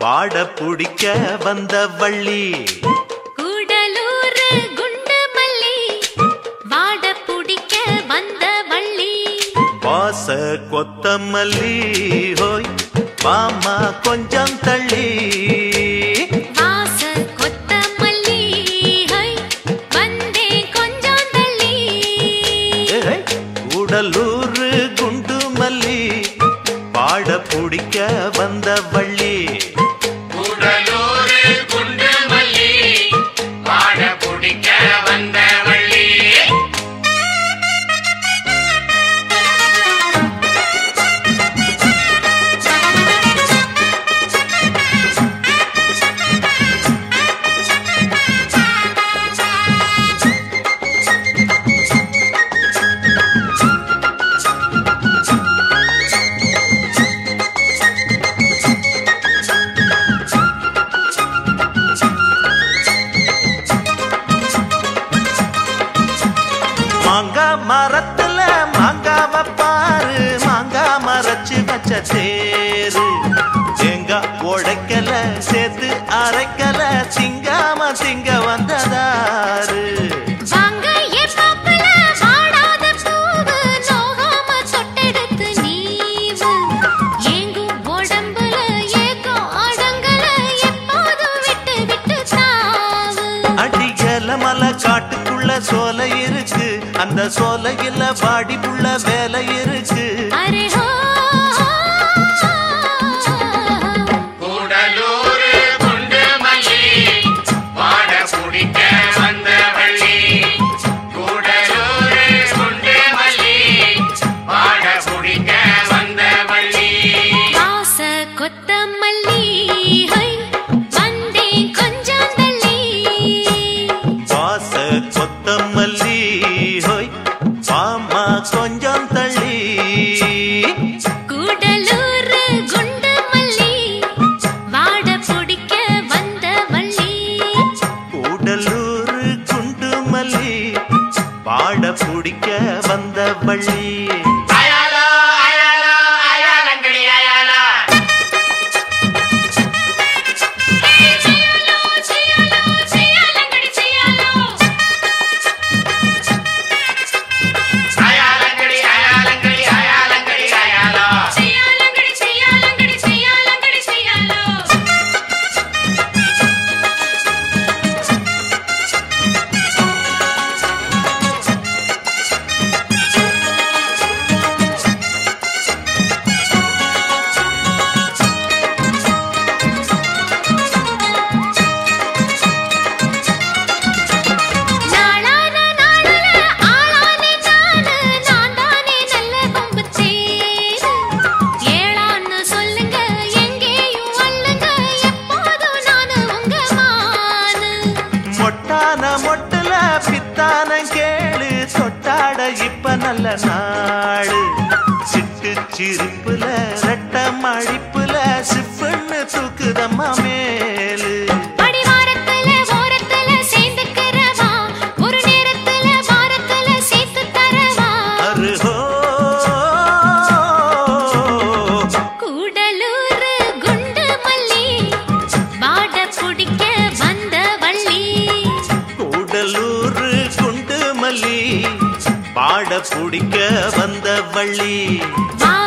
வாட புடிக்க வந்த வள்ளி கூடலூர் குண்டு மல்லி வாட புடிக்க வந்த வள்ளி வாச கொத்தமல்லி ஹோய் வாமா கொஞ்சம் தள்ளி வாச கொத்தமல்லி ஹை வந்தே கொஞ்சம் தள்ளி ஏய், கூடலூர் குண்டு மல்லி வாட புடிக்க வந்த வள்ளி கூடலூரு குண்டு மல்லி வாட பிடிக்க வந்த வள்ளி மாங்கா மரத்துல மாங்காவ பாரு மாங்கா மரச்சு வச்ச தேரு தேங்காய் உடைக்கல சேர்த்து அரைக்கல திங்காம திங்க வந்ததாரு வாங்க என் மாப்பிள வாடாத பூவு நோகாம தொட்டெடுத்து நீவு ஏங்கும் உடம்புல ஏக்கம் அடங்கல எப்போதும் விட்டு விட்டு தாவு அடிக்கல மலை காட்டுக்குள்ள சோலை இருக்கு அந்த சோலையில வாடி புள்ள வேலை இருக்கு அரே ஹோ கூடலூரு குண்டு மல்லி வாட பிடிக்க வந்த வள்ளி கூடலூரு குண்டு மல்லி வாட பிடிக்க வந்த வள்ளி வாச கொத்தமல்லி ஹை வந்தே கொஞ்சம் தள்ளி வாச கொத்தமல்லி ஹோய் வாமா கொஞ்சம் தள்ளி கூடலூர் குண்டு மல்லி வாட பிடிக்க வந்த வள்ளி கூடலூர் குண்டு மல்லி பாட பிடிக்க வந்த வள்ளி அயாலா அயாலா அயாலங்கடி அயாலா செய்யாலோ செய்யாலோ செய்யாலங்கடி செய்யாலோ அயாலங்கடி அயாலங்கடி அயாலங்கடி அயாலா செய்யாலங்கடி செய்யாலங்கடி செய்யாலங்கடி செய்யாலோ நாளான நாளுல ஆளானே நானு நான் தானே நல்ல கொம்பு தேரு ஏளான்னு சொல்லுங்க எங்கேயும் வல்லுங்க எப்போதும் நானு உங்க மானு மொட்டான மொட்டுல பித்தான கேளு தொட்டாட இப்ப நல்ல நாடு சிட்டு சிரிப்புல ரெட்ட மடிப்புல சிப்புன்னு தூக்குதம்மா மேலு அடிவாரத்துல ஓரத்துல சேர்ந்துக்கிறவா ஒரு நேரத்துல வாரத்துல சேர்த்து தரவா அருஹோ கூடலூர் குண்டு மல்லி வாட பிடிக்க வந்த வள்ளி கூடலூர் குண்டு மல்லி பாட பிடிக்க வந்த வள்ளி வா